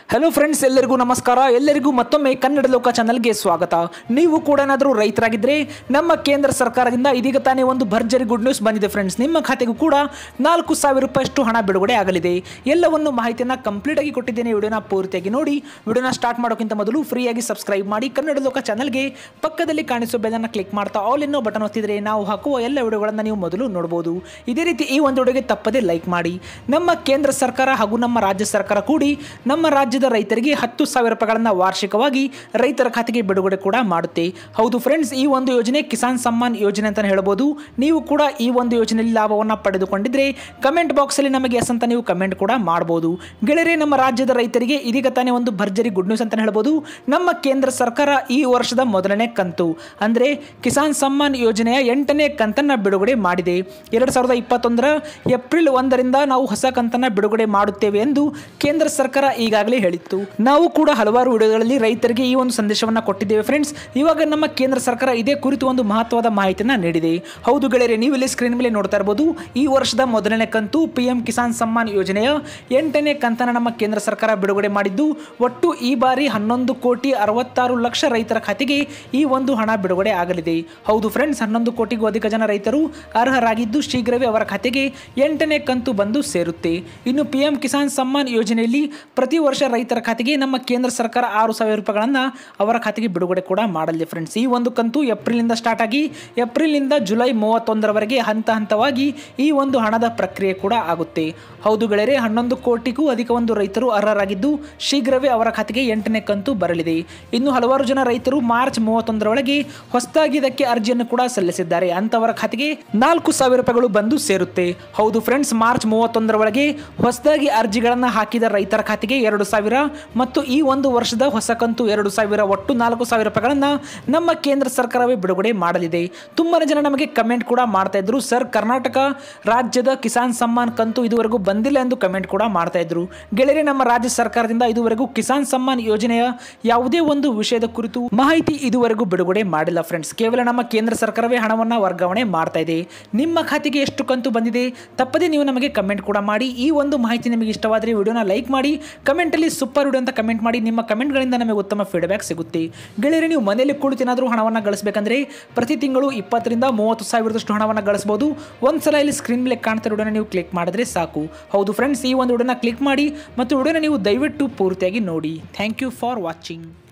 hello friends ಎಲ್ಲರಿಗೂ ನಮಸ್ಕಾರ ಎಲ್ಲರಿಗೂ ಮತ್ತೊಮ್ಮೆ ಕನ್ನಡ ಲೋಕ ಚಾನಲ್ಗೆ ಸ್ವಾಗತ ನೀವು ಕೂಡ ಏನಾದರೂ ರೈತರಾಗಿದ್ದರೆ ನಮ್ಮ ಕೇಂದ್ರ ಸರ್ಕಾರದಿಂದ ಇದೀಗ ತಾನೇ ಒಂದು ಭರ್ಜರಿ ಗುಡ್ ನ್ಯೂಸ್ ಬಂದಿದೆ ಫ್ರೆಂಡ್ಸ್ ನಿಮ್ಮ ಖಾತೆಗೂ ಕೂಡ ನಾಲ್ಕು ಸಾವಿರ ರೂಪಾಯಿಯಷ್ಟು ಹಣ ಬಿಡುಗಡೆ ಆಗಲಿದೆ ಎಲ್ಲವನ್ನು ಮಾಹಿತಿಯನ್ನು ಕಂಪ್ಲೀಟ್ ಆಗಿ ಕೊಟ್ಟಿದ್ದೇನೆ ವಿಡಿಯೋನ ಪೂರ್ತಿಯಾಗಿ ನೋಡಿ ವಿಡಿಯೋನ ಸ್ಟಾರ್ಟ್ ಮಾಡೋಕ್ಕಿಂತ ಮೊದಲು ಫ್ರೀಯಾಗಿ ಸಬ್ಸ್ಕ್ರೈಬ್ ಮಾಡಿ ಕನ್ನಡ ಲೋಕ ಚಾನಲ್ಗೆ ಪಕ್ಕದಲ್ಲಿ ಕಾಣಿಸೋ ಬೆಲ್ಲನ್ನು ಕ್ಲಿಕ್ ಮಾಡ್ತಾ ಆಲ್ ಇನ್ನೋ ಬಟನ್ ಒತ್ತಿದ್ರೆ ನಾವು ಹಾಕುವ ಎಲ್ಲ ವಿಡಿಯೋಗಳನ್ನು ನೀವು ಮೊದಲು ನೋಡಬಹುದು ಇದೇ ರೀತಿ ಈ ಒಂದು ವಿಡಿಯೋಗೆ ತಪ್ಪದೆ ಲೈಕ್ ಮಾಡಿ ನಮ್ಮ ಕೇಂದ್ರ ಸರ್ಕಾರ ಹಾಗೂ ನಮ್ಮ ರಾಜ್ಯ ಸರ್ಕಾರ ಕೂಡಿ ನಮ್ಮ ರಾಜ್ಯದ ರೈತರಿಗೆ ಹತ್ತು ಸಾವಿರ ರೂಪಾಯಿಗಳನ್ನು ವಾರ್ಷಿಕವಾಗಿ ರೈತರ ಖಾತೆಗೆ ಬಿಡುಗಡೆ ಕೂಡ ಮಾಡುತ್ತೆ ಹೌದು ಫ್ರೆಂಡ್ಸ್ ಈ ಒಂದು ಯೋಜನೆ ಕಿಸಾನ್ ಸಮ್ಮಾನ್ ಯೋಜನೆ ಅಂತ ಹೇಳ್ಬೋದು ನೀವು ಕೂಡ ಈ ಒಂದು ಯೋಜನೆಯಲ್ಲಿ ಲಾಭವನ್ನು ಪಡೆದುಕೊಂಡಿದ್ರೆ ಕಮೆಂಟ್ ಬಾಕ್ಸಲ್ಲಿ ನಮಗೆ ಎಸ್ ಅಂತ ನೀವು ಕಮೆಂಟ್ ಕೂಡ ಮಾಡ್ಬೋದು ಗೆಳೆಯರೆ ನಮ್ಮ ರಾಜ್ಯದ ರೈತರಿಗೆ ಇದೀಗ ತಾನೇ ಒಂದು ಭರ್ಜರಿ ಗುಡ್ ನ್ಯೂಸ್ ಅಂತ ಹೇಳ್ಬೋದು ನಮ್ಮ ಕೇಂದ್ರ ಸರ್ಕಾರ ಈ ವರ್ಷದ ಮೊದಲನೇ ಕಂತು ಅಂದರೆ ಕಿಸಾನ್ ಸಮ್ಮಾನ್ ಯೋಜನೆಯ ಎಂಟನೇ ಕಂತನ್ನು ಬಿಡುಗಡೆ ಮಾಡಿದೆ ಎರಡು ಸಾವಿರದ ಇಪ್ಪತ್ತೊಂದರ ಏಪ್ರಿಲ್ ಒಂದರಿಂದ ನಾವು ಹೊಸ ಕಂತನ್ನು ಬಿಡುಗಡೆ ಮಾಡುತ್ತೇವೆ ಎಂದು ಕೇಂದ್ರ ಸರ್ಕಾರ ಈಗಾಗಲೇ ಹೇಳಿತ್ತು ನಾವು ಕೂಡ ಹಲವಾರು ವಿಡಿಯೋಗಳಲ್ಲಿ ರೈತರಿಗೆ ಈ ಒಂದು ಸಂದೇಶವನ್ನು ಕೊಟ್ಟಿದ್ದೇವೆ ಫ್ರೆಂಡ್ಸ್ ಇವಾಗ ನಮ್ಮ ಕೇಂದ್ರ ಸರ್ಕಾರ ಇದೇ ಕುರಿತು ಒಂದು ಮಹತ್ವದ ಮಾಹಿತಿಯನ್ನು ನೀಡಿದೆ ಹೌದು ಗೆಳೆಯರೆ ನೀವು ಇಲ್ಲಿ ಸ್ಕ್ರೀನ್ ಮೇಲೆ ನೋಡ್ತಾ ಇರಬಹುದು ಈ ವರ್ಷದ ಮೊದಲನೇ ಕಂತು ಪಿ ಎಂ ಕಿಸಾನ್ ಸಮ್ಮಾನ್ ಯೋಜನೆಯ ಎಂಟನೇ ಕಂತನ ನಮ್ಮ ಕೇಂದ್ರ ಸರ್ಕಾರ ಬಿಡುಗಡೆ ಮಾಡಿದ್ದು ಒಟ್ಟು ಈ ಬಾರಿ ಹನ್ನೊಂದು ಕೋಟಿ ಅರವತ್ತಾರು ಲಕ್ಷ ರೈತರ ಖಾತೆಗೆ ಈ ಒಂದು ಹಣ ಬಿಡುಗಡೆ ಆಗಲಿದೆ ಹೌದು ಫ್ರೆಂಡ್ಸ್ ಹನ್ನೊಂದು ಕೋಟಿಗೂ ಅಧಿಕ ಜನ ರೈತರು ಅರ್ಹರಾಗಿದ್ದು ಶೀಘ್ರವೇ ಅವರ ಖಾತೆಗೆ ಎಂಟನೇ ಕಂತು ಬಂದು ಸೇರುತ್ತೆ ಇನ್ನು ಪಿ ಎಂ ಕಿಸಾನ್ ಸಮ್ಮಾನ್ ಯೋಜನೆಯಲ್ಲಿ ಪ್ರತಿ ವರ್ಷ ರೈತರ ಖಾತೆಗೆ ನಮ್ಮ ಕೇಂದ್ರ ಸರ್ಕಾರ ಆರು ಸಾವಿರ ರೂಪಾಯಿಗಳನ್ನು ಅವರ ಖಾತೆಗೆ ಬಿಡುಗಡೆ ಕೂಡ ಮಾಡಲಿದೆ ಫ್ರೆಂಡ್ಸ್ ಈ ಒಂದು ಕಂತು ಏಪ್ರಿಲ್ನಿಂದ ಸ್ಟಾರ್ಟ್ ಆಗಿ ಏಪ್ರಿಲ್ನಿಂದ ಜುಲೈ ಮೂವತ್ತೊಂದರವರೆಗೆ ಹಂತ ಹಂತವಾಗಿ ಈ ಒಂದು ಹಣದ ಪ್ರಕ್ರಿಯೆ ಕೂಡ ಆಗುತ್ತೆ ಹೌದು ಗೆಳೆಯರೆ ಹನ್ನೊಂದು ಕೋಟಿಗೂ ಅಧಿಕ ಒಂದು ರೈತರು ಅರ್ಹರಾಗಿದ್ದು ಶೀಘ್ರವೇ ಅವರ ಖಾತೆಗೆ ಎಂಟನೇ ಕಂತು ಬರಲಿದೆ ಇನ್ನು ಹಲವಾರು ಜನ ರೈತರು ಮಾರ್ಚ್ ಮೂವತ್ತೊಂದರೊಳಗೆ ಹೊಸದಾಗಿ ಇದಕ್ಕೆ ಅರ್ಜಿಯನ್ನು ಕೂಡ ಸಲ್ಲಿಸಿದ್ದಾರೆ ಅಂತವರ ಖಾತೆಗೆ ನಾಲ್ಕು ಸಾವಿರ ರೂಪಾಯಿಗಳು ಬಂದು ಸೇರುತ್ತೆ ಹೌದು ಫ್ರೆಂಡ್ಸ್ ಮಾರ್ಚ್ ಮೂವತ್ತೊಂದರ ಒಳಗೆ ಹೊಸದಾಗಿ ಅರ್ಜಿಗಳನ್ನು ಹಾಕಿದ ರೈತರ ಖಾತೆಗೆ ಎರಡು ಸಾವಿರ ಮತ್ತು ಈ ಒಂದು ವರ್ಷದ ಹೊಸ ಕಂತು ಎರಡು ಸಾವಿರ ಒಟ್ಟು ನಾಲ್ಕು ಸಾವಿರ ರೂಪಾಯಿಗಳನ್ನು ನಮ್ಮ ಕೇಂದ್ರ ಸರ್ಕಾರವೇ ಬಿಡುಗಡೆ ಮಾಡಲಿದೆ ತುಂಬಾ ಜನ ನಮಗೆ ಕಮೆಂಟ್ ಕೂಡ ಮಾಡ್ತಾ ಇದ್ರು ಸರ್ ಕರ್ನಾಟಕ ರಾಜ್ಯದ ಕಿಸಾನ್ ಸಮ್ಮಾನ್ ಕಂತು ಇದುವರೆಗೂ ಬಂದಿಲ್ಲ ಎಂದು ಕಮೆಂಟ್ ಕೂಡ ಮಾಡ್ತಾ ಇದ್ರು ಗೆಳೆಯರೆ ನಮ್ಮ ರಾಜ್ಯ ಸರ್ಕಾರದಿಂದ ಇದುವರೆಗೂ ಕಿಸಾನ್ ಸಮ್ಮಾನ್ ಯೋಜನೆಯ ಯಾವುದೇ ಒಂದು ವಿಷಯದ ಕುರಿತು ಮಾಹಿತಿ ಇದುವರೆಗೂ ಬಿಡುಗಡೆ ಮಾಡಿಲ್ಲ ಫ್ರೆಂಡ್ಸ್ ಕೇವಲ ನಮ್ಮ ಕೇಂದ್ರ ಸರ್ಕಾರವೇ ಹಣವನ್ನು ವರ್ಗಾವಣೆ ಮಾಡ್ತಾ ಇದೆ ನಿಮ್ಮ ಖಾತೆಗೆ ಎಷ್ಟು ಕಂತು ಬಂದಿದೆ ತಪ್ಪದೇ ನೀವು ನಮಗೆ ಕಮೆಂಟ್ ಕೂಡ ಮಾಡಿ ಈ ಒಂದು ಮಾಹಿತಿ ನಿಮಗೆ ಇಷ್ಟವಾದರೆ ವಿಡಿಯೋನ ಲೈಕ್ ಮಾಡಿ ಕಮೆಂಟಲ್ಲಿ ಸೂಪರ್ ವಿಡಿಯೋ ಅಂತ ಕಮೆಂಟ್ ಮಾಡಿ ನಿಮ್ಮ ಕಮೆಂಟ್ಗಳಿಂದ ನಮಗೆ ಉತ್ತಮ ಫೀಡ್ಬ್ಯಾಕ್ ಸಿಗುತ್ತೆ ಗೆಳೆಯರೆ ನೀವು ಮನೆಯಲ್ಲಿ ಕುಳಿತೇನಾದರೂ ಹಣವನ್ನು ಗಳಿಸಬೇಕಂದ್ರೆ ಪ್ರತಿ ತಿಂಗಳು ಇಪ್ಪತ್ತರಿಂದ ಮೂವತ್ತು ಸಾವಿರದಷ್ಟು ಹಣವನ್ನು ಗಳಿಸಬಹುದು ಒಂದ್ಸಲ ಇಲ್ಲಿ ಸ್ಕ್ರೀನ್ ಮೇಲೆ ಕಾಣ್ತಾ ವಿಡಿಯೋನ ನೀವು ಕ್ಲಿಕ್ ಮಾಡಿದ್ರೆ ಸಾಕು ಹೌದು ಫ್ರೆಂಡ್ಸ್ ಈ ಒಂದು ವಿಡಿಯೋನ ಕ್ಲಿಕ್ ಮಾಡಿ ಮತ್ತು ವಿಡಿಯೋನ ನೀವು ದಯವಿಟ್ಟು ಪೂರ್ತಿಯಾಗಿ ನೋಡಿ ಥ್ಯಾಂಕ್ ಯು ಫಾರ್ ವಾಚಿಂಗ್